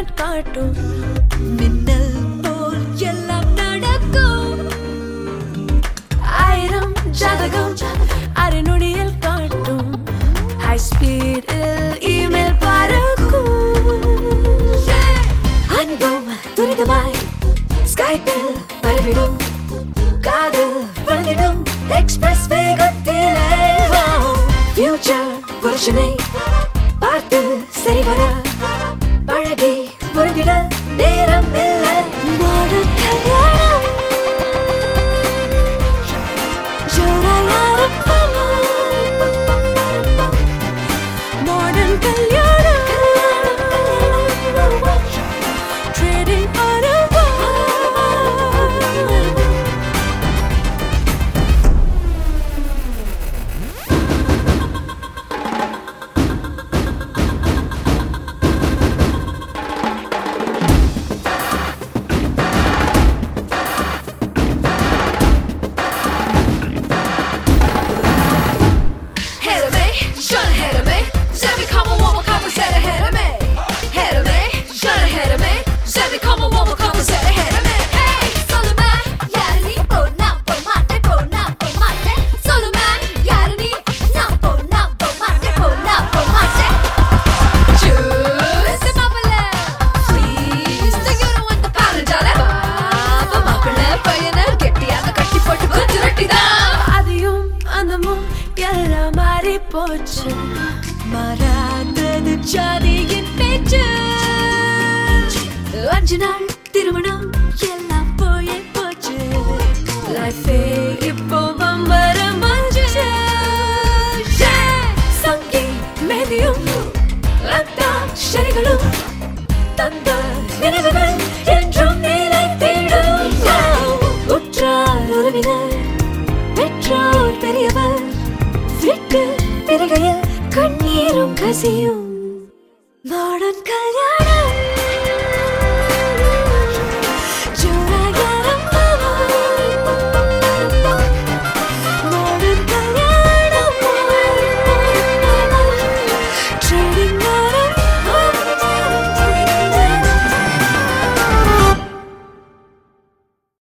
Talent காட்டும் மின்னல் போல் எல்லாம் நடக்கும் ஆயிரம் ஜாதகம் அரை நொடியில் காட்டும் ஹை ஸ்பீடில் இமெயில் பறக்கும் அன்பும் துரிதமாய் ஸ்கைப்பில் பரவிடும் காதல் வளர்ந்திடும் எக்ஸ்பிரஸ் வேகத்திலே ஃபியூச்சர் புருஷனை பார்த்து சரிவர பழகி முருகிட நேரம் இல்லை மாடல் கல்யாணம் ஜோராயாரம் மாடல் கல்யாணம் Trading on a wall Ahead of me, shut ahead of me. Sammy, come on, one more couple set ahead of me. Ahead of me, shut ahead of me. Sammy, come on, one more couple set ahead of me. Hey, Solomon, யாரு நீ? போ, நான் போ மாட்டேன், போ, நான் போ மாட்டேன். Solomon, யாரு நீ? நான் போ, நான் போ மாட்டேன், போ, நான் போ மாட்டேன். Juicy மாப்பிள்ளை, please, take it with the powder, darling. Baba மாப்பிள்ளை, பையனை கெட்டியாக கட்டி போட்டு குத்து ரொட்டிதான். ஆதியும் அந்தமும் எல்லாம் மாறி போச்சு மாறாதது ஜாதியின் பேச்சு அஞ்சு நாள் திருமணம் எல்லாம் போயே போச்சு லைஃபே இப்போ பம்பரம் மஞ்சு சங்கி மேதியும் ரத்தா ஷரிகளும் தந்த நினைவுகள் என்றும் நிலை தேடும் உற்றார் உறவினர் பெற்றோர் பெரியவர் விட்டு பிறகையில் கண்ணீரும் கசியும் மாடன் கல்யாணம்